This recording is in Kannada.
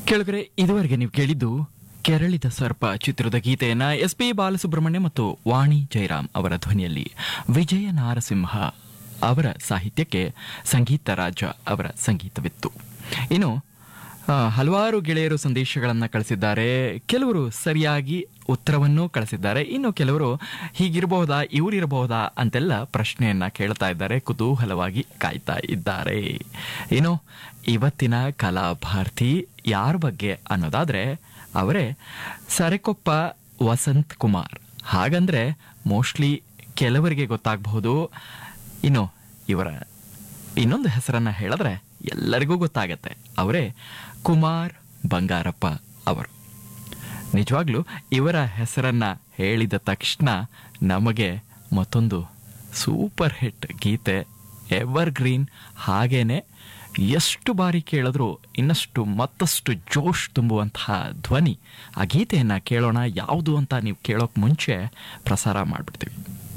ಕೆಳಗರೆ ಇದುವರೆಗೆ ನೀವು ಕೇಳಿದ್ದು ಕೆರಳಿದ ಸರ್ಪ ಚಿತ್ರದ ಗೀತೆಯನ್ನ ಎಸ್ ಪಿ ಬಾಲಸುಬ್ರಹ್ಮಣ್ಯ ಮತ್ತು ವಾಣಿ ಜಯರಾಮ್ ಅವರ ಧ್ವನಿಯಲ್ಲಿ ವಿಜಯ ನಾರಸಿಂಹ ಅವರ ಸಾಹಿತ್ಯಕ್ಕೆ ಸಂಗೀತ ರಾಜ ಅವರ ಸಂಗೀತವಿತ್ತು ಇನ್ನು ಆ, ಹಲವಾರು ಗೆಳೆಯರು ಸಂದೇಶಗಳನ್ನ ಕಳಿಸಿದ್ದಾರೆ ಕೆಲವರು ಸರಿಯಾಗಿ ಉತ್ತರವನ್ನು ಕಳಿಸಿದ್ದಾರೆ ಇನ್ನು ಕೆಲವರು ಹೀಗಿರಬಹುದಾ ಇವರಿರಬಹುದಾ ಅಂತೆಲ್ಲ ಪ್ರಶ್ನೆಯನ್ನ ಕೇಳ್ತಾ ಇದ್ದಾರೆ ಕುತೂಹಲವಾಗಿ ಕಾಯ್ತಾ ಇದ್ದಾರೆ ಇನ್ನು ಇವತ್ತಿನ ಕಲಾಭಾರತಿ ಯಾರ ಬಗ್ಗೆ ಅನ್ನೋದಾದ್ರೆ ಅವರೇ ಸರೆಕೊಪ್ಪ ವಸಂತ್ ಕುಮಾರ್ ಹಾಗಂದ್ರೆ ಮೋಸ್ಟ್ಲಿ ಕೆಲವರಿಗೆ ಗೊತ್ತಾಗಬಹುದು ಇನ್ನು ಇವರ ಇನ್ನೊಂದು ಹೆಸರನ್ನ ಹೇಳಿದ್ರೆ ಎಲ್ಲರಿಗೂ ಗೊತ್ತಾಗತ್ತೆ ಅವರೇ ಕುಮಾರ್ ಬಂಗಾರಪ್ಪ ಅವರು ನಿಜವಾಗ್ಲೂ ಇವರ ಹೆಸರನ್ನ ಹೇಳಿದ ತಕ್ಷಣ ನಮಗೆ ಮತ್ತೊಂದು ಸೂಪರ್ ಹಿಟ್ ಗೀತೆ ಎವರ್ ಗ್ರೀನ್ ಹಾಗೇನೆ ಎಷ್ಟು ಬಾರಿ ಕೇಳಿದ್ರೂ ಇನ್ನಷ್ಟು ಮತ್ತಷ್ಟು ಜೋಶ್ ತುಂಬುವಂತಹ ಧ್ವನಿ ಆ ಗೀತೆಯನ್ನ ಕೇಳೋಣ ಯಾವುದು ಅಂತ ನೀವು ಕೇಳೋಕ್ ಮುಂಚೆ ಪ್ರಸಾರ ಮಾಡಿಬಿಡ್ತೀವಿ